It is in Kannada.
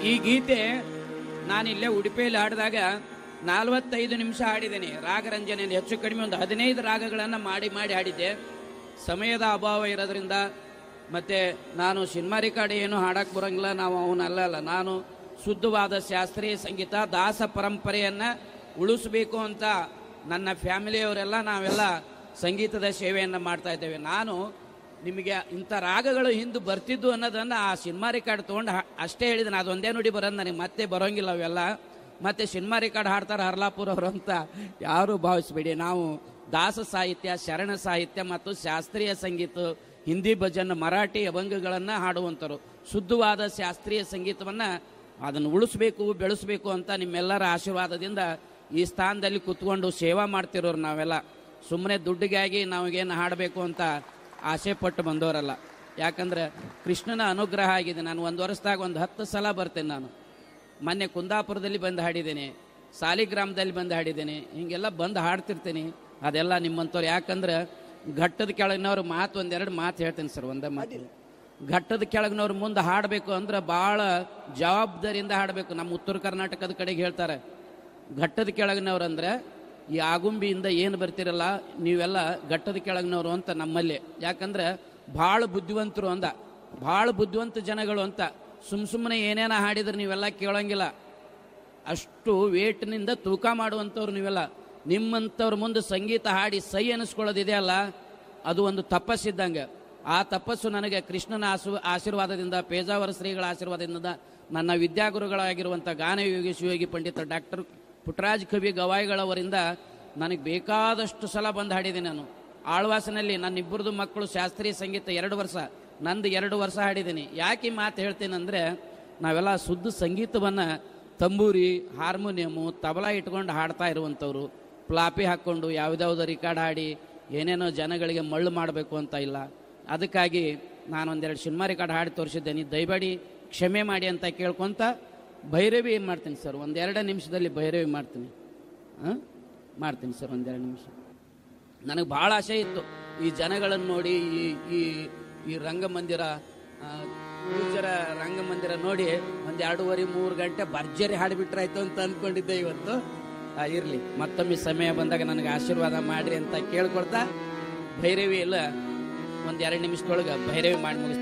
ಈ ಗೀತೆ ನಾನಿಲ್ಲೇ ಉಡುಪಿಯಲ್ಲಿ ಹಾಡಿದಾಗ ನಲವತ್ತೈದು ನಿಮಿಷ ಹಾಡಿದ್ದೇನೆ ರಾಗರಂಜನೆಯನ್ನು ಹೆಚ್ಚು ಕಡಿಮೆ ಒಂದು ಹದಿನೈದು ರಾಗಗಳನ್ನು ಮಾಡಿ ಮಾಡಿ ಹಾಡಿದ್ದೆ ಸಮಯದ ಅಭಾವ ಇರೋದ್ರಿಂದ ಮತ್ತೆ ನಾನು ಸಿನಿಮಾ ರೆಕಾರ್ಡ್ ಏನು ಹಾಡಕ್ಕೆ ಬರೋಂಗಿಲ್ಲ ನಾವು ಅವನಲ್ಲ ಅಲ್ಲ ನಾನು ಶುದ್ಧವಾದ ಶಾಸ್ತ್ರೀಯ ಸಂಗೀತ ದಾಸ ಪರಂಪರೆಯನ್ನು ಉಳಿಸಬೇಕು ಅಂತ ನನ್ನ ಫ್ಯಾಮಿಲಿಯವರೆಲ್ಲ ನಾವೆಲ್ಲ ಸಂಗೀತದ ಸೇವೆಯನ್ನು ಮಾಡ್ತಾ ಇದ್ದೇವೆ ನಾನು ನಿಮಗೆ ಇಂಥ ರಾಗಗಳು ಹಿಂದೆ ಬರ್ತಿದ್ದು ಅನ್ನೋದನ್ನು ಆ ಸಿನಿಮಾ ರೆಕಾರ್ಡ್ ತೊಗೊಂಡು ಅಷ್ಟೇ ಹೇಳಿದ್ದೀನಿ ಅದೊಂದೇ ನುಡಿ ಬರೋದು ನನಗೆ ಮತ್ತೆ ಬರೋಂಗಿಲ್ಲ ಅವೆಲ್ಲ ಮತ್ತೆ ಸಿನಿಮಾ ರೆಕಾರ್ಡ್ ಹಾಡ್ತಾರೆ ಹರ್ಲಾಪುರ ಅವರು ಅಂತ ಯಾರೂ ಭಾವಿಸ್ಬೇಡಿ ನಾವು ದಾಸ ಸಾಹಿತ್ಯ ಶರಣ ಸಾಹಿತ್ಯ ಮತ್ತು ಶಾಸ್ತ್ರೀಯ ಸಂಗೀತ ಹಿಂದಿ ಭಜನ್ ಮರಾಠಿ ಅಭಂಗಗಳನ್ನು ಹಾಡುವಂಥವ್ರು ಶುದ್ಧವಾದ ಶಾಸ್ತ್ರೀಯ ಸಂಗೀತವನ್ನು ಅದನ್ನು ಉಳಿಸ್ಬೇಕು ಬೆಳೆಸಬೇಕು ಅಂತ ನಿಮ್ಮೆಲ್ಲರ ಆಶೀರ್ವಾದದಿಂದ ಈ ಸ್ಥಾನದಲ್ಲಿ ಕುತ್ಕೊಂಡು ಸೇವಾ ಮಾಡ್ತಿರೋರು ನಾವೆಲ್ಲ ಸುಮ್ಮನೆ ದುಡ್ಡಿಗಾಗಿ ನಾವಾಗೇನು ಹಾಡಬೇಕು ಅಂತ ಆಸೆ ಪಟ್ಟು ಬಂದವರಲ್ಲ ಯಾಕಂದ್ರೆ ಕೃಷ್ಣನ ಅನುಗ್ರಹ ಆಗಿದೆ ನಾನು ಒಂದು ವರ್ಷದಾಗ ಒಂದು ಹತ್ತು ಸಲ ಬರ್ತೇನೆ ನಾನು ಮೊನ್ನೆ ಕುಂದಾಪುರದಲ್ಲಿ ಬಂದು ಹಾಡಿದ್ದೇನೆ ಸಾಲಿಗ್ರಾಮದಲ್ಲಿ ಬಂದು ಹಾಡಿದ್ದೇನೆ ಹಿಂಗೆಲ್ಲ ಬಂದು ಹಾಡ್ತಿರ್ತೀನಿ ಅದೆಲ್ಲ ನಿಮ್ಮಂಥವ್ರು ಯಾಕಂದ್ರೆ ಘಟ್ಟದ ಕೆಳಗಿನವ್ರು ಮಾತು ಒಂದೆರಡು ಮಾತು ಹೇಳ್ತೀನಿ ಸರ್ ಒಂದೇ ಮಾತು ಘಟ್ಟದ ಕೆಳಗಿನವ್ರು ಮುಂದೆ ಹಾಡಬೇಕು ಅಂದ್ರೆ ಭಾಳ ಜವಾಬ್ದಾರಿಯಿಂದ ಹಾಡಬೇಕು ನಮ್ಮ ಉತ್ತರ ಕರ್ನಾಟಕದ ಕಡೆಗೆ ಹೇಳ್ತಾರೆ ಘಟ್ಟದ ಕೆಳಗಿನವ್ರು ಅಂದ್ರೆ ಈ ಆಗುಂಬಿಯಿಂದ ಏನು ಬರ್ತಿರಲ್ಲ ನೀವೆಲ್ಲ ಘಟ್ಟದ ಕೆಳಗಿನವರು ಅಂತ ನಮ್ಮಲ್ಲಿ ಯಾಕಂದ್ರೆ ಭಾಳ ಬುದ್ಧಿವಂತರು ಅಂದ ಭಾಳ ಬುದ್ಧಿವಂತ ಜನಗಳು ಅಂತ ಸುಮ್ ಸುಮ್ಮನೆ ಏನೇನ ಹಾಡಿದ್ರೆ ನೀವೆಲ್ಲ ಕೇಳೋಂಗಿಲ್ಲ ಅಷ್ಟು ವೇಟ್ನಿಂದ ತೂಕ ಮಾಡುವಂಥವ್ರು ನೀವೆಲ್ಲ ನಿಮ್ಮಂಥವ್ರ ಮುಂದೆ ಸಂಗೀತ ಹಾಡಿ ಸೈ ಅನಿಸ್ಕೊಳ್ಳೋದಿದೆಯಲ್ಲ ಅದು ಒಂದು ತಪಸ್ಸಿದ್ದಂಗೆ ಆ ತಪಸ್ಸು ನನಗೆ ಕೃಷ್ಣನ ಆಸು ಆಶೀರ್ವಾದದಿಂದ ಪೇಜಾವರ ಶ್ರೀಗಳ ಆಶೀರ್ವಾದದಿಂದ ನನ್ನ ವಿದ್ಯಾಗುರುಗಳಾಗಿರುವಂಥ ಗಾನಯೋಗಿ ಶಿವಯೋಗಿ ಪಂಡಿತ ಡಾಕ್ಟರ್ ಪುಟ್ಟರಾಜ್ ಕವಿ ಗವಾಯಿಗಳವರಿಂದ ನನಗೆ ಬೇಕಾದಷ್ಟು ಸಲ ಬಂದು ಹಾಡಿದ್ದೀನಿ ನಾನು ಆಳ್ವಾಸನಲ್ಲಿ ನನ್ನ ಇಬ್ಬರದು ಮಕ್ಕಳು ಶಾಸ್ತ್ರೀಯ ಸಂಗೀತ ಎರಡು ವರ್ಷ ನಂದು ಎರಡು ವರ್ಷ ಹಾಡಿದ್ದೀನಿ ಯಾಕೆ ಈ ಮಾತು ಹೇಳ್ತೇನೆಂದರೆ ನಾವೆಲ್ಲ ಶುದ್ಧ ಸಂಗೀತವನ್ನು ತಂಬೂರಿ ಹಾರ್ಮೋನಿಯಮು ತಬಲಾ ಇಟ್ಕೊಂಡು ಹಾಡ್ತಾ ಇರುವಂಥವ್ರು ಪ್ಲಾಪಿ ಹಾಕ್ಕೊಂಡು ಯಾವುದ್ಯಾವುದೋ ರಿಕಾರ್ಡ್ ಹಾಡಿ ಏನೇನೋ ಜನಗಳಿಗೆ ಮಳ್ಳು ಮಾಡಬೇಕು ಅಂತ ಇಲ್ಲ ಅದಕ್ಕಾಗಿ ನಾನು ಒಂದೆರಡು ಸಿನಿಮಾ ರಿಕಾರ್ಡ್ ಹಾಡಿ ತೋರಿಸಿದ್ದೇನೆ ದಯಮಾಡಿ ಕ್ಷಮೆ ಮಾಡಿ ಅಂತ ಕೇಳ್ಕೊತ ಭೈರವಿ ಏನು ಮಾಡ್ತೀನಿ ಸರ್ ಒಂದೆರಡು ನಿಮಿಷದಲ್ಲಿ ಭೈರವಿ ಮಾಡ್ತೀನಿ ಹಾಂ ಮಾಡ್ತೀನಿ ಸರ್ ಒಂದೆರಡು ನಿಮಿಷ ನನಗೆ ಭಾಳ ಆಸೆ ಇತ್ತು ಈ ಜನಗಳನ್ನು ನೋಡಿ ಈ ಈ ಈ ರಂಗಮಂದಿರ ಆ, ಪೂಜ್ಯರ ರಂಗಮಂದಿರ ನೋಡಿ ಒಂದು ಎರಡೂವರೆ ಮೂರು ಗಂಟೆ ಭರ್ಜರಿ ಹಾಡಿಬಿಟ್ರಾಯ್ತು ಅಂತ ಅಂದ್ಕೊಂಡಿದ್ದೆ ಇವತ್ತು ಆ, ಇರ್ಲಿ ಮತ್ತೊಮ್ಮೆ ಸಮಯ ಬಂದಾಗ ನನಗೆ ಆಶೀರ್ವಾದ ಮಾಡ್ರಿ ಅಂತ ಕೇಳ್ಕೊಳ್ತಾ ಭೈರವಿ ಎಲ್ಲ ಒಂದು ಎರಡು ನಿಮಿಷದೊಳಗೆ ಭೈರವಿ ಮಾಡಿ ಮುಗಿಸ್ತೀನಿ